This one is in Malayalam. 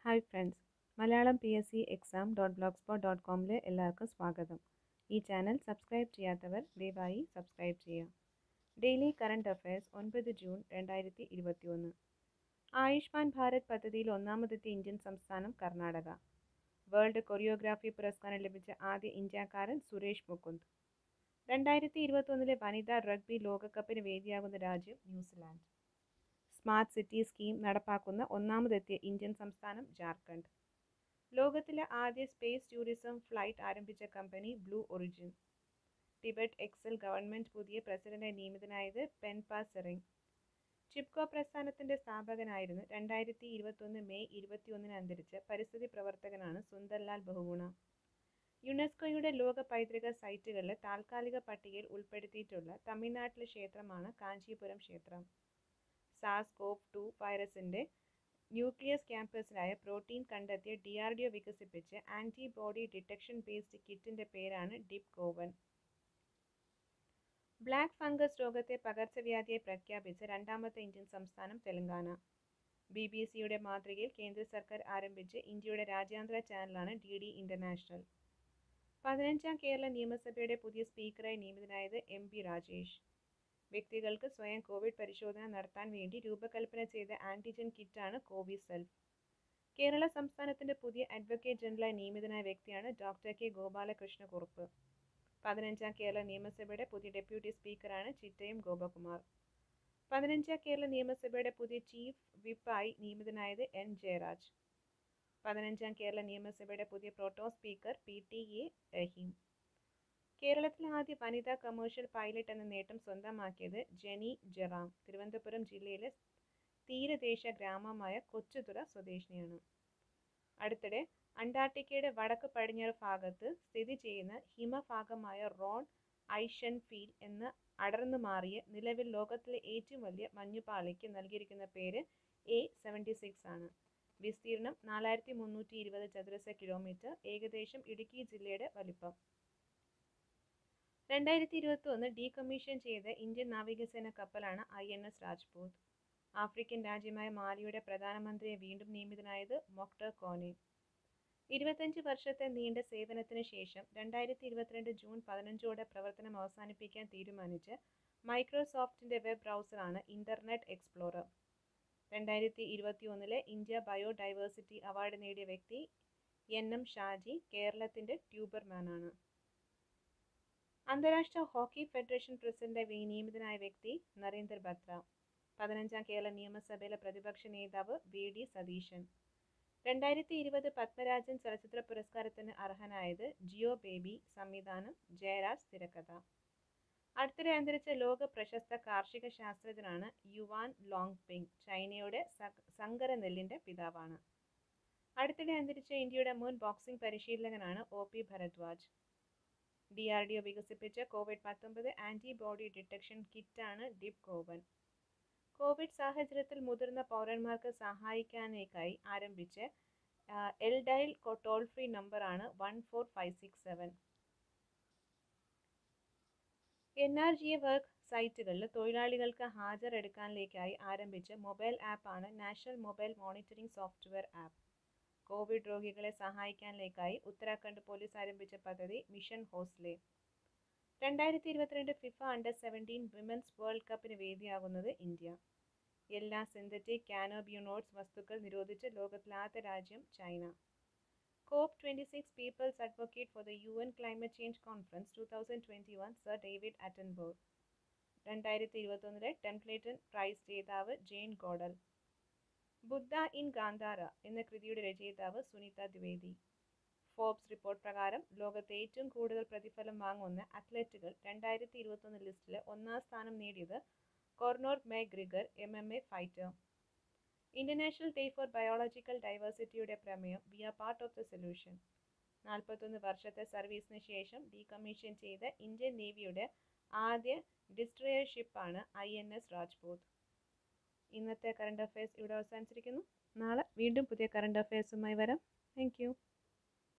hi friends Malayalam P S C exam dot blogspot dot കോമിലെ എല്ലാവർക്കും സ്വാഗതം ഈ ചാനൽ സബ്സ്ക്രൈബ് ചെയ്യാത്തവർ ദയവായി സബ്സ്ക്രൈബ് ചെയ്യുക ഡെയിലി കറണ്ട് അഫയേഴ്സ് ഒൻപത് ജൂൺ രണ്ടായിരത്തി ഇരുപത്തി ഒന്ന് ആയുഷ്മാൻ ഭാരത് പദ്ധതിയിൽ ഒന്നാമതെത്തിയ ഇന്ത്യൻ സംസ്ഥാനം കർണാടക വേൾഡ് കൊറിയോഗ്രാഫി പുരസ്കാരം ലഭിച്ച ആദ്യ ഇന്ത്യക്കാരൻ സുരേഷ് മുകുന്ദ് രണ്ടായിരത്തി ഇരുപത്തൊന്നിലെ വനിതാ റഗ്ബി ലോകകപ്പിന് വേദിയാകുന്ന രാജ്യം ന്യൂസിലാൻഡ് സ്മാർട്ട് സിറ്റി സ്കീം നടപ്പാക്കുന്ന ഒന്നാമതെത്തിയ ഇന്ത്യൻ സംസ്ഥാനം ജാർഖണ്ഡ് ലോകത്തിലെ ആദ്യ സ്പേസ് ടൂറിസം ഫ്ലൈറ്റ് ആരംഭിച്ച company Blue Origin Tibet exile government പുതിയ പ്രസിഡന്റായി നിയമിതനായത് പെൻപാ സെറിംഗ് ചിപ്കോ പ്രസ്ഥാനത്തിന്റെ സ്ഥാപകനായിരുന്നു രണ്ടായിരത്തി ഇരുപത്തൊന്ന് മെയ് ഇരുപത്തിയൊന്നിന് അന്തരിച്ച പരിസ്ഥിതി പ്രവർത്തകനാണ് സുന്ദർലാൽ ബഹുഗുണ യുനെസ്കോയുടെ ലോക പൈതൃക സൈറ്റുകളിലെ താൽക്കാലിക പട്ടികയിൽ ഉൾപ്പെടുത്തിയിട്ടുള്ള തമിഴ്നാട്ടിലെ ക്ഷേത്രമാണ് കാഞ്ചീപുരം ക്ഷേത്രം സാസ് കോവ് ടു വൈറസിന്റെ ന്യൂക്ലിയസ് ക്യാമ്പസിലായ പ്രോട്ടീൻ കണ്ടെത്തിയ ഡി ആർ ഡി ഒ വികസിപ്പിച്ച ആന്റിബോഡി ഡിറ്റക്ഷൻ ബേസ്ഡ് കിറ്റിന്റെ പേരാണ് ഡിപ് കോവൻ ബ്ലാക്ക് ഫംഗസ് രോഗത്തെ പകർച്ചവ്യാധിയെ പ്രഖ്യാപിച്ച രണ്ടാമത്തെ ഇന്ത്യൻ സംസ്ഥാനം തെലങ്കാന ബി ബി സിയുടെ മാതൃകയിൽ കേന്ദ്ര സർക്കാർ ആരംഭിച്ച ഇന്ത്യയുടെ രാജ്യാന്തര ചാനലാണ് ഡി ഡി ഇന്റർനാഷണൽ പതിനഞ്ചാം കേരള നിയമസഭയുടെ പുതിയ സ്പീക്കറായി നിയമിതനായത് എം പി രാജേഷ് വ്യക്തികൾക്ക് സ്വയം കോവിഡ് പരിശോധന നടത്താൻ വേണ്ടി രൂപകൽപ്പന ചെയ്ത ആന്റിജൻ കിറ്റാണ് കോവിസെൽഫ് കേരള സംസ്ഥാനത്തിന്റെ പുതിയ അഡ്വക്കേറ്റ് ജനറലായി നിയമിതനായ വ്യക്തിയാണ് ഡോക്ടർ കെ ഗോപാലകൃഷ്ണ കുറുപ്പ് പതിനഞ്ചാം കേരള നിയമസഭയുടെ പുതിയ ഡെപ്യൂട്ടി സ്പീക്കറാണ് ചിറ്റയം ഗോപകുമാർ പതിനഞ്ചാം കേരള നിയമസഭയുടെ പുതിയ ചീഫ് വിപ്പായി നിയമിതനായത് എൻ ജയരാജ് പതിനഞ്ചാം കേരള നിയമസഭയുടെ പുതിയ pro tem speaker P T A Rahim കേരളത്തിലെ ആദ്യ വനിതാ കമേഴ്ഷ്യൽ പൈലറ്റ് എന്ന നേട്ടം സ്വന്തമാക്കിയത് ജെനി ജെറാം തിരുവനന്തപുരം ജില്ലയിലെ തീരദേശ ഗ്രാമമായ കൊച്ചുതുറ സ്വദേശിനിയാണ് അടുത്തിടെ അന്റാർട്ടിക്കയുടെ വടക്ക് പടിഞ്ഞാറ് ഭാഗത്ത് സ്ഥിതി ചെയ്യുന്ന ഹിമഭാഗമായ റോൺ ഐഷൻഫീൽ എന്ന അടർന്നു മാറിയ നിലവിൽ ലോകത്തിലെ ഏറ്റവും വലിയ മഞ്ഞുപാളിക്ക് നൽകിയിരിക്കുന്ന പേര് എ സെവൻറ്റി സിക്സ് ആണ് വിസ്തീർണം നാലായിരത്തി മുന്നൂറ്റി ഇരുപത് ചതുരശ്ര കിലോമീറ്റർ ഏകദേശം ഇടുക്കി ജില്ലയുടെ വലിപ്പം രണ്ടായിരത്തി ഇരുപത്തി ഒന്ന് ഡീകമ്മീഷൻ ചെയ്ത ഇന്ത്യൻ നാവികസേന കപ്പലാണ് I N S Rajput African രാജ്യമായ മാലിയുടെ പ്രധാനമന്ത്രിയെ വീണ്ടും നിയമിതനായത് മൊക്ടർ കോനെ ഇരുപത്തഞ്ച് വർഷത്തെ നീണ്ട സേവനത്തിന് ശേഷം രണ്ടായിരത്തി ഇരുപത്തിരണ്ട് ജൂൺ പതിനഞ്ചോടെ പ്രവർത്തനം അവസാനിപ്പിക്കാൻ തീരുമാനിച്ച് മൈക്രോസോഫ്റ്റിന്റെ വെബ് ബ്രൗസറാണ് ഇന്റർനെറ്റ് എക്സ്പ്ലോറർ രണ്ടായിരത്തി ഇരുപത്തി ഒന്നിലെ ഇന്ത്യ ബയോഡൈവേഴ്സിറ്റി അവാർഡ് നേടിയ വ്യക്തി എൻ എം ഷാജി കേരളത്തിന്റെ ട്യൂബർമാനാണ് അന്താരാഷ്ട്ര ഹോക്കി ഫെഡറേഷൻ പ്രസിഡന്റായി നിയമിതനായ വ്യക്തി നരേന്ദർ ബത്ര പതിനഞ്ചാം കേരള നിയമസഭയിലെ പ്രതിപക്ഷ നേതാവ് വി ഡി സതീശൻ രണ്ടായിരത്തി ഇരുപത് പത്മരാജൻ ചലച്ചിത്ര പുരസ്കാരത്തിന് അർഹനായത് ജിയോ ബേബി സംവിധാനം ജയരാജ് തിരക്കഥ അടുത്തിടെ അന്തരിച്ച ലോക പ്രശസ്ത കാർഷിക ശാസ്ത്രജ്ഞനാണ് യുവാൻ ലോങ് പിങ് ചൈനയുടെ സങ്കര നെല്ലിന്റെ പിതാവാണ് അടുത്തിടെ അന്തരിച്ച ഇന്ത്യയുടെ മുൻ ബോക്സിംഗ് പരിശീലകനാണ് O P Bharadwaj D R D O വികസിപ്പിച്ച കോവിഡ് പത്തൊമ്പത് ആന്റിബോഡി ഡിറ്റക്ഷൻ കിറ്റാണ് ഡിപ് കോവൻ കോവിഡ് സാഹചര്യത്തിൽ മുതിർന്ന പൗരന്മാർക്ക് സഹായിക്കാനേക്കായി ആരംഭിച്ച എൽ ഡയൽ ടോൾ ഫ്രീ നമ്പറാണ് one four five six seven N R G A work സൈറ്റുകളിൽ തൊഴിലാളികൾക്ക് ഹാജരെടുക്കാനിലേക്കായി ആരംഭിച്ച മൊബൈൽ ആപ്പാണ് national mobile monitoring software app COVID രോഗികളെ സഹായിക്കാനിലേക്കായി ഉത്തരാഖണ്ഡ് പോലീസ് ആരംഭിച്ച പദ്ധതി മിഷൻ ഹോസ്ലെ രണ്ടായിരത്തി ഇരുപത്തിരണ്ട് FIFA under seventeen women's world കപ്പിന് വേദിയാകുന്നത് ഇന്ത്യ എല്ലാ സിന്തറ്റിക് കാനോബ്യൂണോട്സ് വസ്തുക്കൾ നിരോധിച്ച ലോകത്തിലാദ്യ രാജ്യം China COP twenty six people's advocate for the U N climate change conference two thousand twenty one sir David Attenborough രണ്ടായിരത്തി ഇരുപത്തൊന്നിലെ ടെംപ്ലേറ്റൻ പ്രൈസ് ജേതാവ് Jane Goodall Buddha in Gandhara എന്ന കൃതിയുടെ രചയിതാവ് സുനിത ദ്വിവേദി ഫോബ്സ് റിപ്പോർട്ട് പ്രകാരം ലോകത്തെ ഏറ്റവും കൂടുതൽ പ്രതിഫലം വാങ്ങുന്ന അത്ലറ്റുകൾ രണ്ടായിരത്തി ഇരുപത്തൊന്ന് ലിസ്റ്റിൽ ഒന്നാം സ്ഥാനം നേടിയത് Conor McGregor M M A fighter international day for biological ഡൈവേഴ്സിറ്റിയുടെ പ്രമേയം we are part of the solution നാൽപ്പത്തൊന്ന് വർഷത്തെ സർവീസിന് ശേഷം ഡീകമ്മീഷൻ ചെയ്ത ഇന്ത്യൻ നേവിയുടെ ആദ്യ ഡിസ്ട്രോയർ ഷിപ്പാണ് ഐ എൻ എസ് രാജ്പൂത് ഇന്നത്തെ കറണ്ട് അഫയേഴ്സ് ഇവിടെ അവസാനിച്ചിരിക്കുന്നു നാളെ വീണ്ടും പുതിയ കറണ്ട് അഫയേഴ്സുമായി വരാം താങ്ക്